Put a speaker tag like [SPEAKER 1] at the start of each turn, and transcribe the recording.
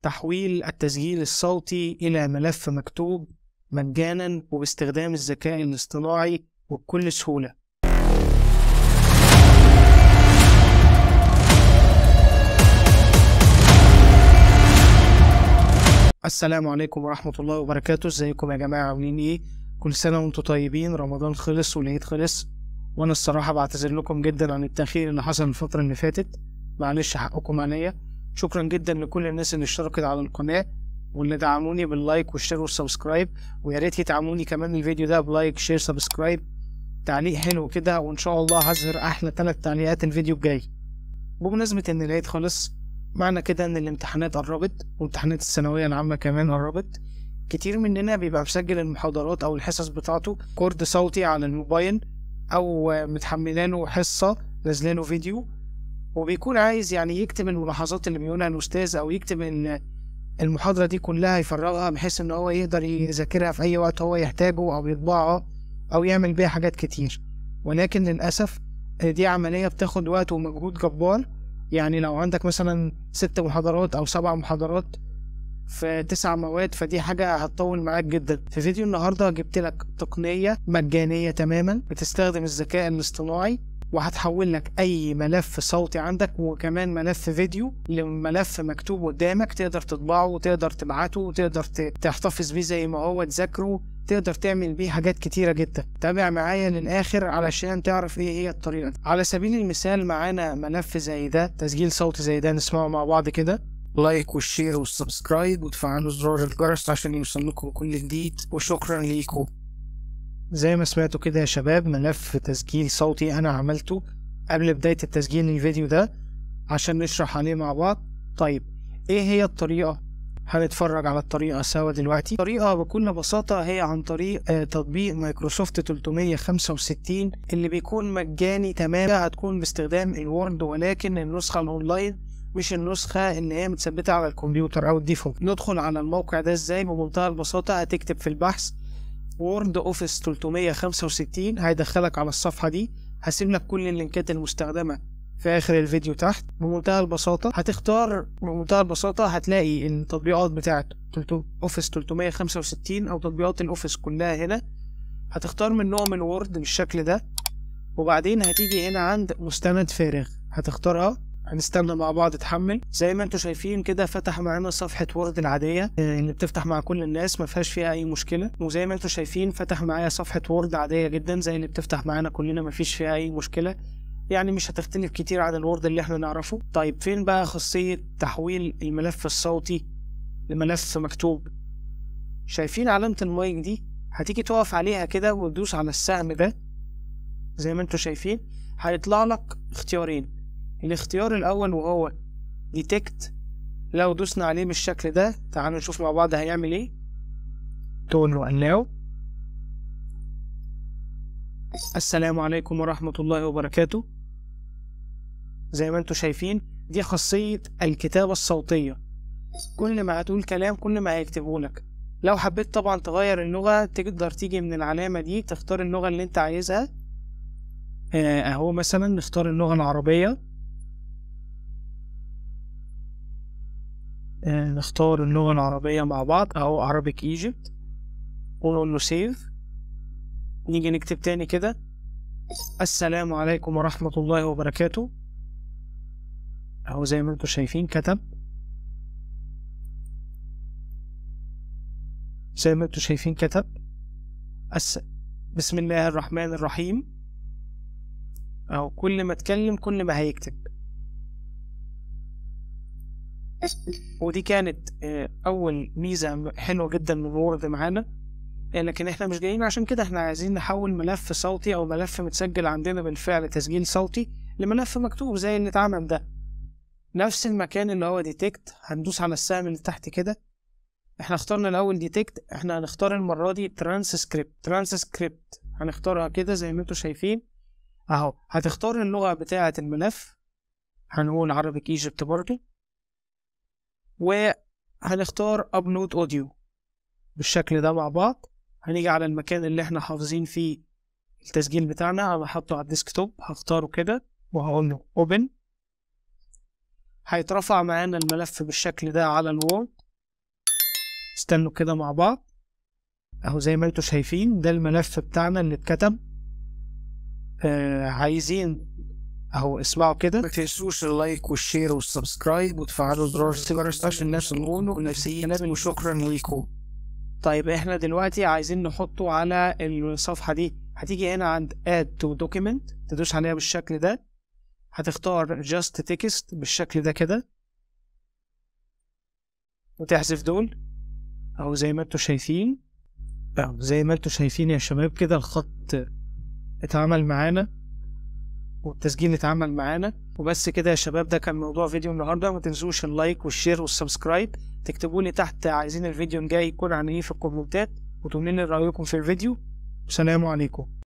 [SPEAKER 1] تحويل التسجيل الصوتي إلى ملف مكتوب مجانا وباستخدام الذكاء الاصطناعي وبكل سهولة السلام عليكم ورحمة الله وبركاته ازيكم يا جماعة عاملين ايه كل سنة وانتم طيبين رمضان خلص والعيد خلص وانا الصراحة بعتذر لكم جدا عن التأخير اللي حصل الفترة اللي فاتت معلش حقكم عليا شكرا جدا لكل الناس اللي اشتركت على القناة واللي دعموني باللايك والشير والسبسكرايب ويا ريت يدعموني كمان الفيديو ده بلايك شير سبسكرايب تعليق حلو كده وان شاء الله هظهر احلى ثلاث تعليقات الفيديو الجاي بمناسبة ان العيد خلص معنى كده ان الامتحانات قربت وامتحانات الثانوية العامة كمان قربت كتير مننا بيبقى مسجل المحاضرات او الحصص بتاعته كورد صوتي على الموبايل او متحملانه حصة نازلينه فيديو وبيكون عايز يعني يكتب الملاحظات اللي بيقولها الأستاذ أو يكتب إن المحاضرة دي كلها يفرغها بحيث إن هو يقدر يذاكرها في أي وقت هو يحتاجه أو يطبعها أو يعمل بيها حاجات كتير ولكن للأسف دي عملية بتاخد وقت ومجهود جبار يعني لو عندك مثلا ست محاضرات أو سبع محاضرات في تسع مواد فدي حاجة هتطول معاك جدا في فيديو النهاردة جبت لك تقنية مجانية تماما بتستخدم الذكاء الاصطناعي وهتحول لك اي ملف صوتي عندك وكمان ملف فيديو لملف مكتوب قدامك تقدر تطبعه وتقدر تبعته وتقدر تحتفظ بيه زي ما هو تذاكره تقدر تعمل بيه حاجات كتيرة جدا تابع معايا للآخر علشان تعرف ايه هي الطريقة دي. على سبيل المثال معانا ملف زي ده تسجيل صوتي زي ده نسمعه مع بعض كده لايك والشير والسبسكرايب وتفعلوا زرار الجرس عشان يوصل لكم كل جديد وشكرا ليكم زي ما سمعتوا كده يا شباب ملف تسجيل صوتي انا عملته قبل بداية التسجيل الفيديو ده عشان نشرح عليه مع بعض طيب ايه هي الطريقة هنتفرج على الطريقة سوا دلوقتي الطريقة بكل بساطة هي عن طريق آه تطبيق مايكروسوفت 365 اللي بيكون مجاني تماما هتكون باستخدام الوورد ولكن النسخة الاونلاين مش النسخة اللي هي متثبتة على الكمبيوتر او الديفولت ندخل على الموقع ده ازاي بمنتهى البساطة هتكتب في البحث وورد اوفيس 365 هيدخلك على الصفحة دي هسيب لك كل اللينكات المستخدمة في آخر الفيديو تحت بمنتهى البساطة هتختار بمنتهى البساطة هتلاقي التطبيقات بتاعت اوفيس 365 أو تطبيقات الأوفيس كلها هنا هتختار من نوع من وورد بالشكل ده وبعدين هتيجي هنا عند مستند فارغ هتختارها هنستنى مع بعض تحمل زي ما انتم شايفين كده فتح معانا صفحة وورد العادية اللي بتفتح مع كل الناس ما فيهاش فيها اي مشكلة وزي ما انتم شايفين فتح معايا صفحة وورد عادية جدا زي اللي بتفتح معانا كلنا ما فيش فيها اي مشكلة يعني مش هتختلف كتير عن الوورد اللي احنا نعرفه طيب فين بقى خاصية تحويل الملف الصوتي لملف مكتوب شايفين علامة المايك دي هتيجي تقف عليها كده وتدوس على السهم ده زي ما انتم شايفين هيطلع لك اختيارين الاختيار الأول وهو ديتكت لو دوسنا عليه بالشكل ده تعالوا نشوف مع بعض هيعمل ايه تقول له allow السلام عليكم ورحمة الله وبركاته زي ما انتم شايفين دي خاصية الكتابة الصوتية كل ما هتقول كلام كل ما هيكتبه لك لو حبيت طبعا تغير اللغة تقدر تيجي من العلامة دي تختار اللغة اللي انت عايزها اهو مثلا نختار اللغة العربية نختار اللغة العربية مع بعض أو عربيك ايجيبت ونقول له سيف نيجي نكتب تاني كده السلام عليكم ورحمة الله وبركاته أهو زي ما انتم شايفين كتب زي ما انتم شايفين كتب أس... بسم الله الرحمن الرحيم أهو كل ما اتكلم كل ما هيكتب ودي كانت اول ميزه حلوه جدا من وورد معانا لكن احنا مش جايين عشان كده احنا عايزين نحول ملف صوتي او ملف متسجل عندنا بالفعل تسجيل صوتي لملف مكتوب زي اللي اتعمل ده نفس المكان اللي هو ديتكت هندوس على السهم اللي تحت كده احنا اخترنا الاول ديتكت احنا هنختار المره دي ترانسكريبت ترانسكريبت هنختارها كده زي ما انتم شايفين اهو هتختار اللغه بتاعه الملف هنقول عربيك ايجيبت برضه وهنختار ابلود اوديو بالشكل ده مع بعض هنيجي على المكان اللي احنا حافظين فيه التسجيل بتاعنا انا حاطه على الديسكتوب هختاره كده وهقول له اوبن هيترفع معانا الملف بالشكل ده على الوورد استنوا كده مع بعض اهو زي ما انتوا شايفين ده الملف بتاعنا اللي اتكتب آه عايزين اهو اسمعوا كده
[SPEAKER 2] ما تنسوش اللايك والشير والسبسكرايب وتفعلوا زرار الجرس عشان الناس نقوله نفسيا وشكرا ليكم
[SPEAKER 1] طيب احنا دلوقتي عايزين نحطه على الصفحة دي هتيجي هنا عند add to document تدوس عليها بالشكل ده هتختار just text بالشكل ده كده وتحذف دول اهو زي ما انتوا شايفين اهو زي ما انتوا شايفين يا شباب كده الخط اتعمل معانا والتسجيل اتعمل معانا وبس كده يا شباب ده كان موضوع فيديو النهارده ما تنسوش اللايك والشير والسبسكرايب تكتبوا لي تحت عايزين الفيديو الجاي يكون عن ايه في الكومنتات وتقولوا لي رايكم في الفيديو والسلام عليكم